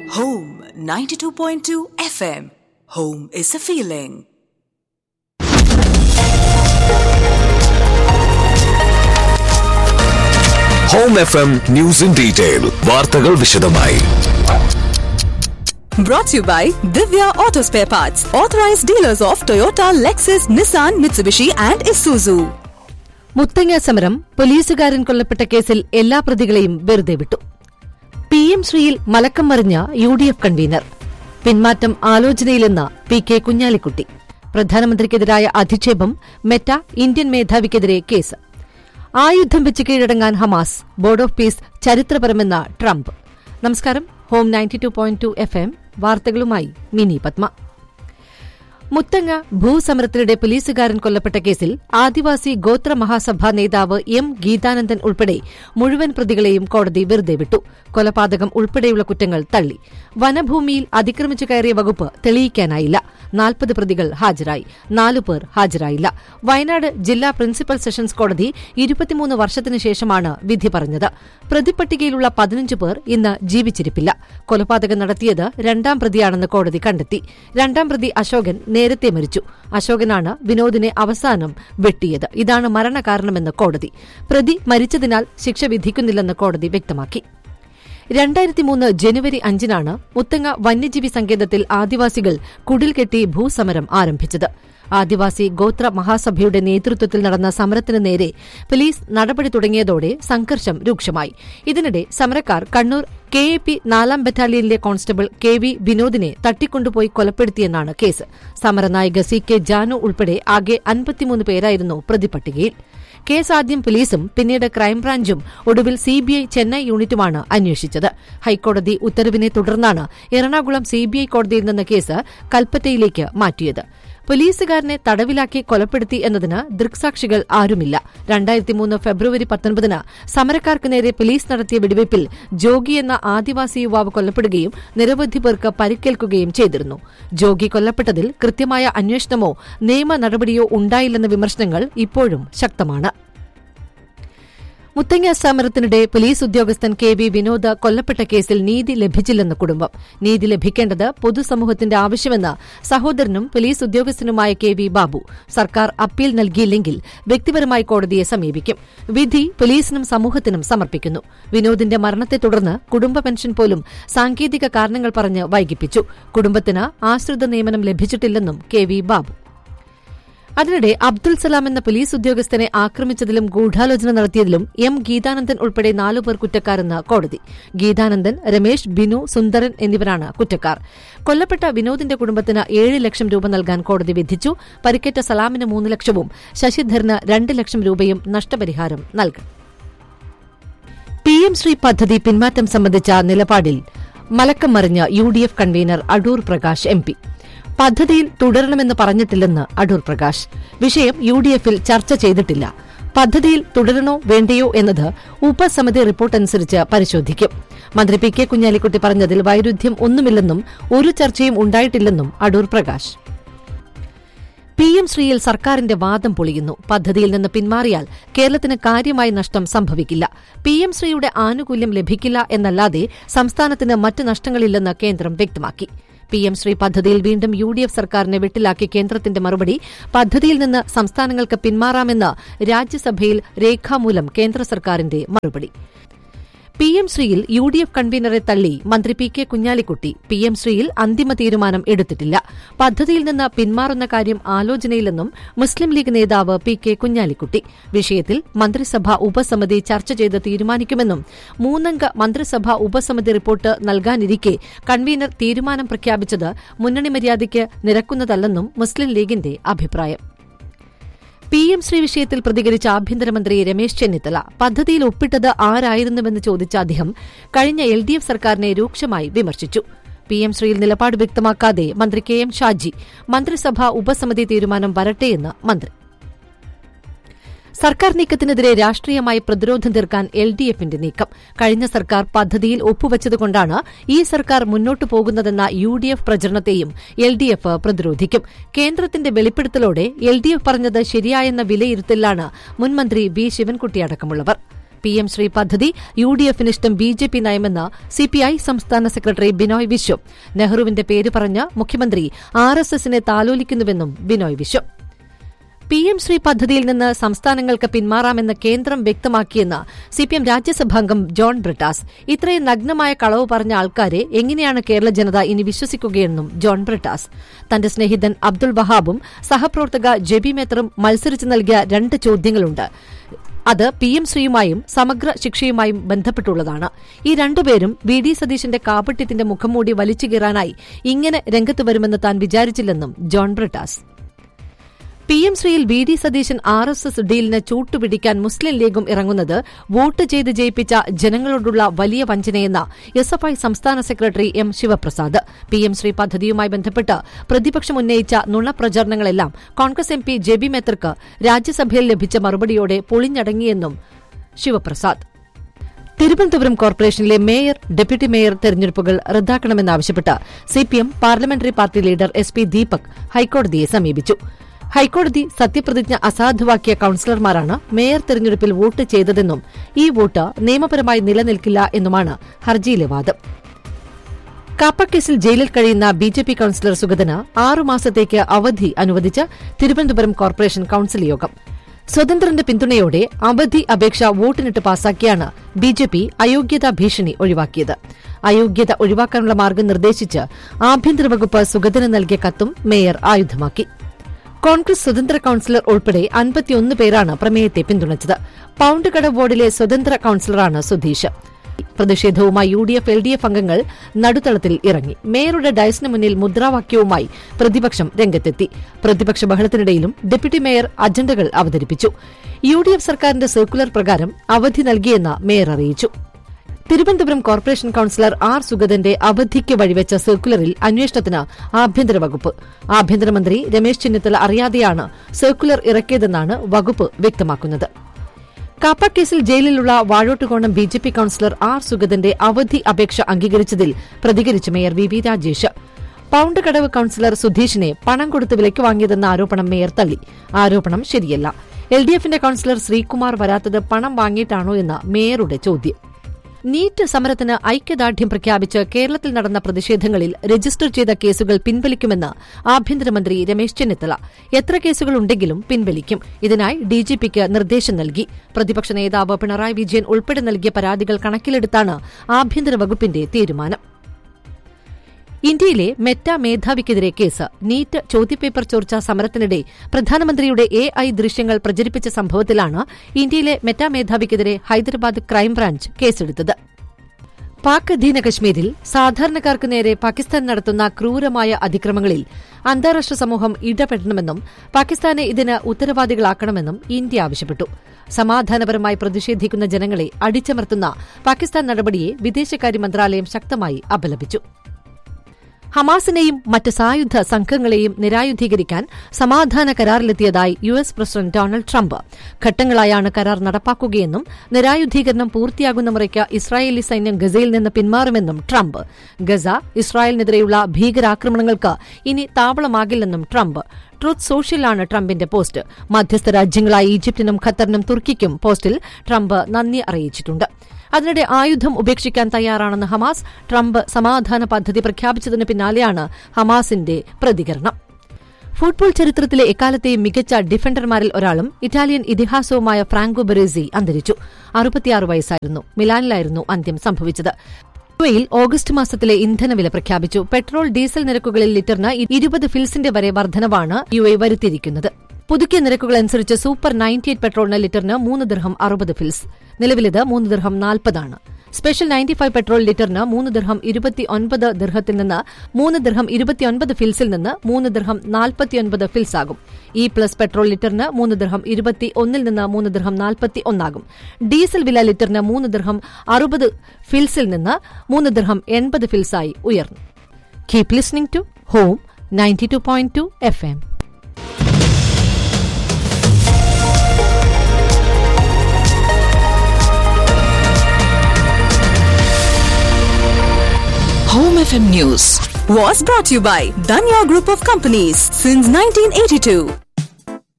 Home 92.2 FM. Home is a feeling. Home F M news in detail വാർത്തകൾ വിശദമായി Brought to you by Divya Auto Spare Parts, authorized dealers of Toyota, Lexus, Nissan, Mitsubishi, and Isuzu. Muthanga സമരം പോലീസുകാരൻ കൊല്ലപ്പെട്ട കേസിൽ എല്ലാ പ്രതികളെയും വെറുതെ വിട്ടു പി എം ശ്രീയിൽ മലക്കം മറിഞ്ഞ യു ഡി എഫ് കൺവീനർ പിന്മാറ്റം ആലോചനയിലെന്ന പി കെ കുഞ്ഞാലിക്കുട്ടി പ്രധാനമന്ത്രിക്കെതിരായ അധിക്ഷേപം മെറ്റ ഇന്ത്യൻ മേധാവിക്കെതിരെ കേസ് ആയുധം വെച്ച് കീഴടങ്ങാൻ ഹമാസ് ബോർഡ് ഓഫ് പീസ് ചരിത്രപരമെന്ന ട്രംപ് നമസ്കാരം home ninety two point two F M വാർത്തകളുമായി മിനി പത്മ മുത്തങ്ങ ഭൂസമരത്തിനിടെ പോലീസുകാരൻ കൊല്ലപ്പെട്ട കേസിൽ ആദിവാസി ഗോത്ര മഹാസഭാ നേതാവ് എം ഗീതാനന്ദൻ ഉൾപ്പെടെ മുഴുവൻ പ്രതികളെയും കോടതി വെറുതെ വിട്ടു കൊലപാതകം ഉൾപ്പെടെയുള്ള കുറ്റങ്ങൾ തള്ളി വനഭൂമിയിൽ അതിക്രമിച്ചു കയറിയ വകുപ്പ് തെളിയിക്കാനായില്ല നാൽപ്പത് പ്രതികൾ ഹാജരായി നാലു പേർ ഹാജരായില്ല വയനാട് ജില്ലാ പ്രിൻസിപ്പൽ സെഷൻസ് കോടതി ഇരുപത്തിമൂന്ന് വർഷത്തിനു ശേഷമാണ് വിധി പറഞ്ഞത് പ്രതിപ്പട്ടികയിലുള്ള പതിനഞ്ച് പേർ ഇന്ന് ജീവിച്ചിരിപ്പില്ല കൊലപാതകം നടത്തിയത് രണ്ടാം പ്രതിയാണെന്ന് കോടതി കണ്ടെത്തി രണ്ടാം പ്രതി അശോകൻ നേരത്തെ മരിച്ചു അശോകനാണ് വിനോദിനെ അവസാനം വെട്ടിയത് ഇതാണ് മരണകാരണമെന്ന് കോടതി പ്രതി മരിച്ചതിനാൽ ശിക്ഷ വിധിക്കുന്നില്ലെന്ന് കോടതി വ്യക്തമാക്കി രണ്ടായിരത്തി മൂന്ന് ജനുവരി അഞ്ചിനാണ് മുത്തങ്ങ വന്യജീവി സങ്കേതത്തിൽ ആദിവാസികൾ കുടിൽ കെട്ടി ഭൂസമരം ആരംഭിച്ചത് ആദിവാസി ഗോത്ര മഹാസഭയുടെ നേതൃത്വത്തിൽ നടന്ന സമരത്തിന് നേരെ പോലീസ് നടപടി തുടങ്ങിയതോടെ സംഘർഷം രൂക്ഷമായി ഇതിനിടെ സമരക്കാർ കണ്ണൂർ കെ എ പി നാലാം ബറ്റാലിയനിലെ കോൺസ്റ്റബിൾ കെ വി വിനോദിനെ തട്ടിക്കൊണ്ടുപോയി കൊലപ്പെടുത്തിയെന്നാണ് കേസ് സമരനായിക സി കെ ജാനു ഉൾപ്പെടെ ആകെ അൻപത്തിമൂന്ന് പേരായിരുന്നു പ്രതിപട്ടികയിൽ കേസ് ആദ്യം പോലീസും പിന്നീട് ക്രൈംബ്രാഞ്ചും ഒടുവിൽ സിബിഐ ചെന്നൈ യൂണിറ്റുമാണ് അന്വേഷിച്ചത് ഹൈക്കോടതി ഉത്തരവിനെ തുടർന്നാണ് എറണാകുളം സിബിഐ കോടതിയിൽ നിന്ന് കേസ് കൽപ്പറ്റയിലേക്ക് മാറ്റിയത് പോലീസുകാരനെ തടവിലാക്കി കൊലപ്പെടുത്തി എന്നതിന് ദൃക്സാക്ഷികൾ ആരുമില്ല രണ്ടായിരത്തി മൂന്ന് ഫെബ്രുവരി പത്തൊൻപതിന് സമരക്കാർക്ക് നേരെ പോലീസ് നടത്തിയ വെടിവയ്പിൽ ജോഗി എന്ന ആദിവാസി യുവാവ് കൊല്ലപ്പെടുകയും നിരവധി പേർക്ക് പരിക്കേൽക്കുകയും ചെയ്തിരുന്നു ജോഗി കൊല്ലപ്പെട്ടതിൽ കൃത്യമായ അന്വേഷണമോ നിയമ നടപടിയോ ഉണ്ടായില്ലെന്ന വിമർശനങ്ങൾ ഇപ്പോഴും ശക്തമാണ് മുത്തങ്ങ സമരത്തിനിടെ പോലീസ് ഉദ്യോഗസ്ഥൻ കെ വി വിനോദ് കൊല്ലപ്പെട്ട കേസിൽ നീതി ലഭിച്ചില്ലെന്ന് കുടുംബം നീതി ലഭിക്കേണ്ടത് പൊതുസമൂഹത്തിന്റെ ആവശ്യമെന്ന് സഹോദരനും പോലീസ് ഉദ്യോഗസ്ഥനുമായ കെ വി ബാബു സർക്കാർ അപ്പീൽ നൽകിയില്ലെങ്കിൽ വ്യക്തിപരമായി കോടതിയെ സമീപിക്കും വിധി പോലീസിനും സമൂഹത്തിനും സമർപ്പിക്കുന്നു വിനോദിന്റെ മരണത്തെ തുടർന്ന് കുടുംബ പെൻഷൻ പോലും സാങ്കേതിക കാരണങ്ങൾ പറഞ്ഞ് വൈകിപ്പിച്ചു കുടുംബത്തിന് ആശ്രിത നിയമനം ലഭിച്ചിട്ടില്ലെന്നും കെ വി ബാബു അതിനിടെ അബ്ദുൽ സലാം എന്ന പോലീസ് ഉദ്യോഗസ്ഥനെ ആക്രമിച്ചതിലും ഗൂഢാലോചന നടത്തിയതിലും എം ഗീതാനന്ദൻ ഉൾപ്പെടെ നാലുപേർ കുറ്റക്കാരെന്ന് കോടതി ഗീതാനന്ദൻ രമേശ് ബിനു സുന്ദരൻ എന്നിവരാണ് കുറ്റക്കാർ കൊല്ലപ്പെട്ട വിനോദിന്റെ കുടുംബത്തിന് ഏഴ് ലക്ഷം രൂപ നൽകാൻ കോടതി വിധിച്ചു പരിക്കേറ്റ സലാമിന് മൂന്ന് ലക്ഷവും ശശിധരന് രണ്ട് ലക്ഷം രൂപയും നഷ്ടപരിഹാരം നൽകും പി എം ശ്രീ പദ്ധതി പിന്മാറ്റം സംബന്ധിച്ച നിലപാടിൽ മലക്കം മറിഞ്ഞ U D F convener Adoor Prakash M P പദ്ധതിയിൽ തുടരണമെന്ന് പറഞ്ഞിട്ടില്ലെന്ന് അടൂർ പ്രകാശ് വിഷയം യു ഡി എഫിൽ ചർച്ച ചെയ്തിട്ടില്ല പദ്ധതിയിൽ തുടരണോ വേണ്ടയോ എന്നത് ഉപസമിതി റിപ്പോർട്ട് അനുസരിച്ച് പരിശോധിക്കും മന്ത്രി പി കെ കുഞ്ഞാലിക്കുട്ടി പറഞ്ഞതിൽ വൈരുദ്ധ്യം ഒന്നുമില്ലെന്നും ഒരു ചർച്ചയും ഉണ്ടായിട്ടില്ലെന്നും അടൂർ പ്രകാശ് പി എം ശ്രീയിൽ സർക്കാരിന്റെ വാദം പൊളിയുന്നു പദ്ധതിയിൽ നിന്ന് പിന്മാറിയാൽ കേരളത്തിന് കാര്യമായ നഷ്ടം സംഭവിക്കില്ല പി എം ശ്രീയുടെ ആനുകൂല്യം ലഭിക്കില്ല എന്നല്ലാതെ സംസ്ഥാനത്തിന് മറ്റ് നഷ്ടങ്ങളില്ലെന്ന് കേന്ദ്രം വ്യക്തമാക്കി പി എം ശ്രീ പദ്ധതിയിൽ വീണ്ടും യു ഡി എഫ് സർക്കാരിനെ വെട്ടിലാക്കി കേന്ദ്രത്തിന്റെ മറുപടി പദ്ധതിയിൽ നിന്ന് സംസ്ഥാനങ്ങൾക്ക് പിന്മാറാമെന്ന് രാജ്യസഭയിൽ രേഖാമൂലം കേന്ദ്ര സർക്കാരിന്റെ മറുപടി പി എം ശ്രീയിൽ യു ഡി എഫ് കൺവീനറെ തള്ളി മന്ത്രി P K Kunhalikutty P M ശ്രീയിൽ അന്തിമ തീരുമാനം എടുത്തിട്ടില്ല പദ്ധതിയിൽ നിന്ന് പിന്മാറുന്ന കാര്യം ആലോചനയിലെന്നും മുസ്ലിം ലീഗ് നേതാവ് പി കെ കുഞ്ഞാലിക്കുട്ടി വിഷയത്തിൽ മന്ത്രിസഭാ ഉപസമിതി ചർച്ച ചെയ്ത് തീരുമാനിക്കുമെന്നും മൂന്നംഗ മന്ത്രിസഭാ ഉപസമിതി റിപ്പോർട്ട് നൽകാനിരിക്കെ കൺവീനർ തീരുമാനം പ്രഖ്യാപിച്ചത് മുന്നണി മര്യാദയ്ക്ക് നിരക്കുന്നതല്ലെന്നും മുസ്ലിം ലീഗിന്റെ അഭിപ്രായം പി എം ശ്രീ വിഷയത്തിൽ പ്രതികരിച്ച ആഭ്യന്തരമന്ത്രി രമേശ് ചെന്നിത്തല പദ്ധതിയിൽ ഒപ്പിട്ടത് ആരായിരുന്നുവെന്ന് ചോദിച്ച അദ്ദേഹം കഴിഞ്ഞ എൽ ഡി എഫ് സർക്കാരിനെ രൂക്ഷമായി വിമർശിച്ചു പി എം ശ്രീയിൽ നിലപാട് വ്യക്തമാക്കാതെ മന്ത്രി കെ എം ഷാജി മന്ത്രിസഭാ ഉപസമിതി തീരുമാനം വരട്ടെയെന്ന് മന്ത്രി സർക്കാർ നീക്കത്തിനെതിരെ രാഷ്ട്രീയമായി പ്രതിരോധം തീർക്കാൻ എൽ ഡി എഫിന്റെ നീക്കം കഴിഞ്ഞ സർക്കാർ പദ്ധതിയിൽ ഒപ്പുവച്ചതുകൊണ്ടാണ് ഈ സർക്കാർ മുന്നോട്ടു പോകുന്നതെന്ന യു ഡി എഫ് പ്രചരണത്തെയും എൽ ഡി എഫ് പ്രതിരോധിക്കും കേന്ദ്രത്തിന്റെ വെളിപ്പെടുത്തലോടെ എൽ ഡി എഫ് പറഞ്ഞത് ശരിയായെന്ന വിലയിരുത്തലിലാണ് മുൻമന്ത്രി വി ശിവൻകുട്ടി അടക്കമുള്ളവർ പി എം ശ്രീ പദ്ധതി യു ഡി എഫിനിഷ്ടം ബി ജെ പി നയമെന്ന് സിപിഐ സംസ്ഥാന സെക്രട്ടറി ബിനോയ് വിശ്വം നെഹ്റുവിന്റെ പേര് പറഞ്ഞ് മുഖ്യമന്ത്രി ആർ എസ് എസിനെ താലോലിക്കുന്നുവെന്നും ബിനോയ് വിശ്വം പി എം ശ്രീ പദ്ധതിയിൽ നിന്ന് സംസ്ഥാനങ്ങൾക്ക് പിന്മാറാമെന്ന് കേന്ദ്രം വ്യക്തമാക്കിയെന്ന് സിപിഎം രാജ്യസഭാംഗം ജോൺ ബ്രിട്ടാസ് ഇത്രയും നഗ്നമായ കളവ് പറഞ്ഞ ആൾക്കാരെ എങ്ങനെയാണ് കേരള ജനത ഇനി വിശ്വസിക്കുകയെന്നും ജോൺ ബ്രിട്ടാസ് തന്റെ സ്നേഹിതൻ അബ്ദുൾ വഹാബും സഹപ്രവർത്തക ജെബി മേത്തറും മത്സരിച്ച് നൽകിയ രണ്ട് ചോദ്യങ്ങളുണ്ട് അത് പി എം ശ്രീയുമായും സമഗ്ര ശിക്ഷയുമായും ബന്ധപ്പെട്ടുള്ളതാണ് ഈ രണ്ടുപേരും വി ഡി സതീശന്റെ കാപട്യത്തിന്റെ മുഖംമൂടി വലിച്ചു കീറാനായി ഇങ്ങനെ രംഗത്ത് വരുമെന്ന് താൻ വിചാരിച്ചില്ലെന്നും ജോൺ ബ്രിട്ടാസ് പി എം ശ്രീയിൽ V D Satheesan R S S ഡീലിന് ചൂട്ടുപിടിക്കാൻ മുസ്ലിം ലീഗും ഇറങ്ങുന്നത് വോട്ട് ചെയ്ത് ജയിപ്പിച്ച ജനങ്ങളോടുള്ള വലിയ വഞ്ചനയെന്ന് എസ് എഫ് ഐ സംസ്ഥാന സെക്രട്ടറി M Sivaprasad P M Shri പദ്ധതിയുമായി ബന്ധപ്പെട്ട് പ്രതിപക്ഷം ഉന്നയിച്ച നുണപ്രചാരണങ്ങളെല്ലാം കോൺഗ്രസ് എം പി ജെബി മെത്തർക്ക് രാജ്യസഭയിൽ ലഭിച്ച മറുപടിയോടെ പൊളിഞ്ഞടങ്ങിയെന്നും ശിവപ്രസാദ് തിരുവനന്തപുരം കോർപ്പറേഷനിലെ മേയർ ഡെപ്യൂട്ടി മേയർ തെരഞ്ഞെടുപ്പുകൾ റദ്ദാക്കണമെന്നാവശ്യപ്പെട്ട് CPM parliamentary party leader S P Deepak ഹൈക്കോടതിയെ സമീപിച്ചു ഹൈക്കോടതി സത്യപ്രതിജ്ഞ അസാധുവാക്കിയ കൌൺസിലർമാരാണ് മേയർ തെരഞ്ഞെടുപ്പിൽ വോട്ട് ചെയ്തതെന്നും ഈ വോട്ട് നിയമപരമായി നിലനിൽക്കില്ല എന്നുമാണ് ഹർജിയിലെ വാദം കാപ്പക്കേസിൽ ജയിലിൽ കഴിയുന്ന ബി ജെ പി കൌൺസിലർ സുഗതന് ആറുമാസത്തേക്ക് അവധി അനുവദിച്ച് തിരുവനന്തപുരം കോർപ്പറേഷൻ കൌൺസിൽ യോഗം സ്വതന്ത്രന്റെ പിന്തുണയോടെ അവധി അപേക്ഷ വോട്ടിനിട്ട് പാസാക്കിയാണ് ബി ജെ പി അയോഗ്യതാ ഭീഷണി ഒഴിവാക്കിയത് അയോഗ്യത ഒഴിവാക്കാനുള്ള മാർഗം നിർദ്ദേശിച്ച് ആഭ്യന്തര വകുപ്പ് സുഗതന് നൽകിയ കത്തും മേയർ ആയുധമാക്കി കോൺഗ്രസ് സ്വതന്ത്ര കൌൺസിലർ ഉൾപ്പെടെ അൻപത്തിയൊന്ന് പേരാണ് പ്രമേയത്തെ പിന്തുണച്ചത് പൌണ്ട് കടവ് വാർഡിലെ സ്വതന്ത്ര കൌൺസിലറാണ് സുധീഷ് പ്രതിഷേധവുമായി U D F L D F അംഗങ്ങൾ നടുത്തളത്തിൽ ഇറങ്ങി മേയറുടെ ഡയസിന് മുന്നിൽ മുദ്രാവാക്യവുമായി പ്രതിപക്ഷം രംഗത്തെത്തി പ്രതിപക്ഷ ബഹളത്തിനിടയിലും ഡെപ്യൂട്ടി മേയർ അജണ്ടകൾ അവതരിപ്പിച്ചു യു ഡി എഫ് സർക്കാരിന്റെ സർക്കുലർ പ്രകാരം അവധി നൽകിയെന്ന് മേയർ അറിയിച്ചു തിരുവനന്തപുരം കോർപ്പറേഷൻ കൌൺസിലർ ആർ സുഗതന്റെ അവധിക്ക് വഴിവെച്ച സർക്കുലറിൽ അന്വേഷണത്തിന് ആഭ്യന്തര വകുപ്പ് ആഭ്യന്തരമന്ത്രി രമേശ് ചെന്നിത്തല അറിയാതെയാണ് സർക്കുലർ ഇറക്കിയതെന്നാണ് വകുപ്പ് വ്യക്തമാക്കുന്നത് കാപ്പ കേസിൽ ജയിലിലുള്ള Vazhottukonam B J P councillor R സുഗതന്റെ അവധി അപേക്ഷ അംഗീകരിച്ചതിൽ പ്രതികരിച്ച് mayor V V Rajesh Poundkadavu councillor സുധീഷിനെ പണം കൊടുത്ത് വിലയ്ക്ക് വാങ്ങിയതെന്ന ആരോപണം മേയർ തള്ളി ആരോപണം ശരിയല്ല എൽ ഡി എഫിന്റെ കൌൺസിലർ ശ്രീകുമാർ വരാത്തത് പണം വാങ്ങിയിട്ടാണോ എന്ന മേയറുടെ ചോദ്യം നീറ്റ് സമരത്തിന് ഐക്യദാർഢ്യം പ്രഖ്യാപിച്ച് കേരളത്തിൽ നടന്ന പ്രതിഷേധങ്ങളിൽ രജിസ്റ്റർ ചെയ്ത കേസുകൾ പിൻവലിക്കുമെന്ന് ആഭ്യന്തരമന്ത്രി രമേശ് ചെന്നിത്തല എത്ര കേസുകളുണ്ടെങ്കിലും പിൻവലിക്കും ഇതിനായി ഡിജിപിക്ക് നിർദ്ദേശം നൽകി പ്രതിപക്ഷ നേതാവ് പിണറായി വിജയൻ ഉൾപ്പെടെ നൽകിയ പരാതികൾ കണക്കിലെടുത്താണ് ആഭ്യന്തര വകുപ്പിന്റെ തീരുമാനം ഇന്ത്യയിലെ മെറ്റ മേധാവിക്കെതിരെ കേസ് നീറ്റ് ചോദ്യപേപ്പർ ചോർച്ച സമരത്തിനിടെ പ്രധാനമന്ത്രിയുടെ എ ഐ ദൃശ്യങ്ങൾ പ്രചരിപ്പിച്ച സംഭവത്തിലാണ് ഇന്ത്യയിലെ മെറ്റ മേധാവിക്കെതിരെ ഹൈദരാബാദ് ക്രൈംബ്രാഞ്ച് കേസെടുത്തത് പാക് അധീന കശ്മീരിൽ സാധാരണക്കാർക്ക് നേരെ പാകിസ്ഥാൻ നടത്തുന്ന ക്രൂരമായ അതിക്രമങ്ങളിൽ അന്താരാഷ്ട്ര സമൂഹം ഇടപെടണമെന്നും പാകിസ്ഥാനെ ഇതിന് ഉത്തരവാദികളാക്കണമെന്നും ഇന്ത്യ ആവശ്യപ്പെട്ടു സമാധാനപരമായി പ്രതിഷേധിക്കുന്ന ജനങ്ങളെ അടിച്ചമർത്തുന്ന പാകിസ്ഥാൻ നടപടിയെ വിദേശകാര്യ മന്ത്രാലയം ശക്തമായി അപലപിച്ചു ഹമാസിനെയും മറ്റ് സായുധ സംഘങ്ങളെയും നിരായുധീകരിക്കാൻ സമാധാന കരാറിലെത്തിയതായി U S president Donald Trump ഘട്ടങ്ങളായാണ് കരാർ നടപ്പാക്കുകയെന്നും നിരായുധീകരണം പൂർത്തിയാകുന്ന മുറയ്ക്ക് ഇസ്രായേലി സൈന്യം ഗസയിൽ നിന്ന് പിന്മാറുമെന്നും ട്രംപ് ഗസ ഇസ്രായേലിനെതിരെയുള്ള ഭീകരാക്രമണങ്ങൾക്ക് ഇനി താവളമാകില്ലെന്നും ട്രംപ് ട്രൂത്ത് സോഷ്യലാണ് ട്രംപിന്റെ പോസ്റ്റ് മധ്യസ്ഥ രാജ്യങ്ങളായ ഈജിപ്തിനും ഖത്തറിനും തുർക്കിക്കും പോസ്റ്റിൽ ട്രംപ് നന്ദി അറിയിച്ചിട്ടുണ്ട് അതിനിടെ ആയുധം ഉപേക്ഷിക്കാൻ തയ്യാറാണെന്ന് ഹമാസ് ട്രംപ് സമാധാന പദ്ധതി പ്രഖ്യാപിച്ചതിന് പിന്നാലെയാണ് ഹമാസിന്റെ പ്രതികരണം ഫുട്ബോൾ ചരിത്രത്തിലെ എക്കാലത്തെയും മികച്ച ഡിഫൻഡർമാരിൽ ഒരാളും ഇറ്റാലിയൻ ഇതിഹാസവുമായ ഫ്രാങ്കോ ബെറേസി അന്തരിച്ചു അറുപത്തിയാറ് വയസ്സായിരുന്നു മിലാനിലായിരുന്നു അന്ത്യം സംഭവിച്ചത് യുഎയിൽ ഓഗസ്റ്റ് മാസത്തിലെ ഇന്ധനവില പ്രഖ്യാപിച്ചു പെട്രോൾ ഡീസൽ നിരക്കുകളിൽ ലിറ്ററിന് ഇരുപത് ഫിൽസിന്റെ വരെ വർധനവാണ് യു എ വരുത്തിയിരിക്കുന്നത് പുതുക്കിയ നിരക്കുകൾ അനുസരിച്ച് സൂപ്പർ നയൻറ്റി എയ്റ്റ് പെട്രോളിന് ലിറ്ററിന് മൂന്ന് ദിർഹം അറുപത് ഫിൽസ് നിലവിലിത് മൂന്ന് ദിർഹം നാൽപ്പതാണ് സ്പെഷ്യൽ നയൻറ്റി ഫൈവ് പെട്രോൾ ലിറ്ററിന് മൂന്ന് ദിർഹം ഇരുപത്തി ഒൻപത് ദിർഹത്തിൽ നിന്ന് മൂന്ന് ദിർഹം ഇരുപത്തിയൊൻപത് ഫിൽസിൽ നിന്ന് മൂന്ന് ദിർഹം നാൽപ്പത്തിയൊൻപത് ഫിൽസ് ആകും ഇ പ്ലസ് പെട്രോൾ ലിറ്ററിന് മൂന്ന് ദിർഹം ഇരുപത്തി ഒന്നിൽ നിന്ന് മൂന്ന് ദിർഹം നാൽപ്പത്തി ഒന്നാകും ഡീസൽ വില ലിറ്ററിന് മൂന്ന് ദിർഹം അറുപത് ഫിൽസിൽ നിന്ന് മൂന്ന് ദിർഹം എൺപത് ഫിൽസായി ഉയർന്നു keep listening to home ninety two point two F M Home FM News. Was brought to you by Danya Group of Companies since 1982.